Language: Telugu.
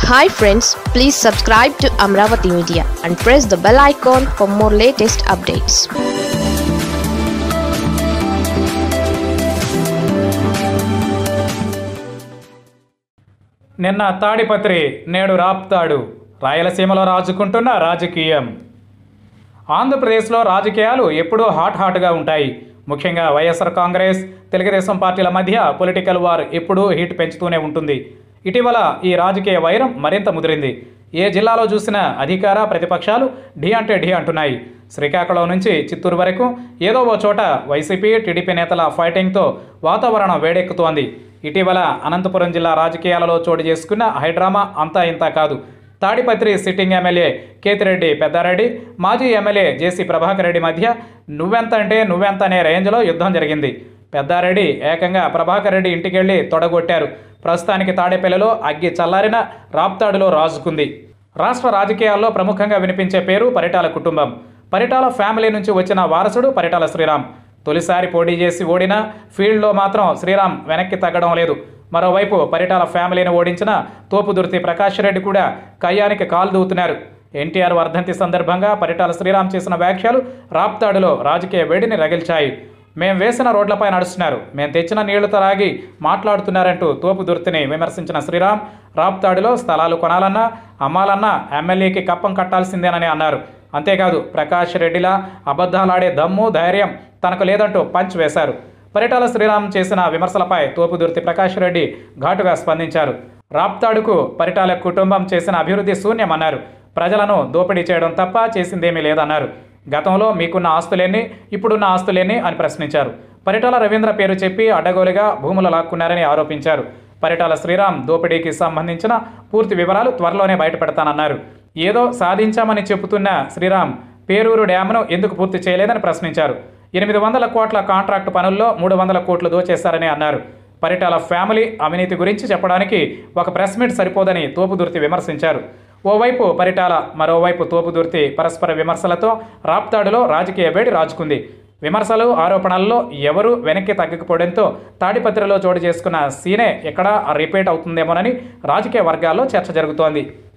hi friends please subscribe to Amaravati media and press the bell icon for more latest updates నిన్న తాడిపత్రి నేడు రాప్తాడు రాయలసీమలో రాజుకుంటున్న రాజకీయం ఆంధ్రప్రదేశ్లో రాజకీయాలు ఎప్పుడూ హాట్ హాట్గా ఉంటాయి ముఖ్యంగా వైఎస్ఆర్ కాంగ్రెస్ తెలుగుదేశం పార్టీల మధ్య పొలిటికల్ వార్ ఎప్పుడూ హీట్ పెంచుతూనే ఉంటుంది ఇటీవల ఈ రాజకీయ వైరం మరింత ముదిరింది ఏ జిల్లాలో చూసినా అధికార ప్రతిపక్షాలు ఢీ అంటే ఢీ అంటున్నాయి శ్రీకాకుళం నుంచి చిత్తూరు వరకు ఏదో ఓ చోట వైసీపీ టీడీపీ నేతల ఫైటింగ్తో వాతావరణం వేడెక్కుతోంది ఇటీవల అనంతపురం జిల్లా రాజకీయాలలో చోటు చేసుకున్న హైడ్రామా అంతా ఇంతా కాదు తాడిపత్రి సిట్టింగ్ ఎమ్మెల్యే కేతిరెడ్డి పెద్దారెడ్డి మాజీ ఎమ్మెల్యే జేసీ ప్రభాకర్ రెడ్డి మధ్య నువ్వెంత అంటే నువ్వెంత అనే రేంజ్లో యుద్ధం జరిగింది పెద్దారెడ్డి ఏకంగా ప్రభాకర్ రెడ్డి ఇంటికెళ్లి తొడగొట్టారు ప్రస్తుతానికి తాడేపల్లిలో అగ్గి చల్లారిన రాప్తాడులో రాజుకుంది రాష్ట్ర రాజకీయాల్లో ప్రముఖంగా వినిపించే పేరు పరిటాల కుటుంబం పరిటాల ఫ్యామిలీ నుంచి వచ్చిన వారసుడు పరిటాల శ్రీరామ్ తొలిసారి పోటీ చేసి ఓడినా ఫీల్డ్లో మాత్రం శ్రీరామ్ వెనక్కి తగ్గడం లేదు మరోవైపు పరిటాల ఫ్యామిలీని ఓడించిన తోపుదుర్తి ప్రకాష్ రెడ్డి కూడా కయ్యానికి కాలు దూవుతున్నారు ఎన్టీఆర్ వర్ధంతి సందర్భంగా పరిటాల శ్రీరామ్ చేసిన వ్యాఖ్యలు రాప్తాడులో రాజకీయ వేడిని రగిల్చాయి మేం వేసిన రోడ్లపై నడుస్తున్నారు మేము తెచ్చిన నీళ్లు తాగి మాట్లాడుతున్నారంటూ తోపుదుర్తిని విమర్శించిన శ్రీరామ్ రాప్తాడులో స్థలాలు కొనాలన్నా అమ్మాలన్నా ఎమ్మెల్యేకి కప్పం కట్టాల్సిందేనని అన్నారు అంతేకాదు ప్రకాష్ రెడ్డిలా అబద్ధాలాడే దమ్ము ధైర్యం తనకు లేదంటూ పంచ్ వేశారు పరిటాల శ్రీరామ్ చేసిన విమర్శలపై తోపుదుర్తి ప్రకాష్ రెడ్డి ఘాటుగా స్పందించారు రాప్తాడుకు పరిటాల కుటుంబం చేసిన అభివృద్ధి శూన్యమన్నారు ప్రజలను దోపిడీ చేయడం తప్ప చేసిందేమీ లేదన్నారు గతంలో మీకున్న ఆస్తులేన్ని ఇప్పుడున్న ఆస్తులేన్ని అని ప్రశ్నించారు పరిటాల రవీంద్ర పేరు చెప్పి అడ్డగోలుగా భూములు లాక్కున్నారని ఆరోపించారు పరిటాల శ్రీరామ్ దోపిడీకి సంబంధించిన పూర్తి వివరాలు త్వరలోనే బయటపెడతానన్నారు ఏదో సాధించామని చెబుతున్న శ్రీరామ్ పేరూరు డ్యామ్ను ఎందుకు పూర్తి చేయలేదని ప్రశ్నించారు ఎనిమిది వందల కోట్ల కాంట్రాక్టు పనుల్లో మూడు వందల కోట్లు దోచేశారని అన్నారు పరిటాల ఫ్యామిలీ అవినీతి గురించి చెప్పడానికి ఒక ప్రెస్ మీట్ సరిపోదని తోపుదుర్తి విమర్శించారు ఓవైపు పరిటాల మరోవైపు తోపుదుర్తి పరస్పర విమర్శలతో రాప్తాడులో రాజకీయ వేడి రాజుకుంది విమర్శలు ఆరోపణల్లో ఎవరూ వెనక్కి తగ్గకపోవడంతో తాడిపత్రిలో చోటు చేసుకున్న సీనే ఎక్కడా రిపీట్ అవుతుందేమోనని రాజకీయ వర్గాల్లో చర్చ జరుగుతోంది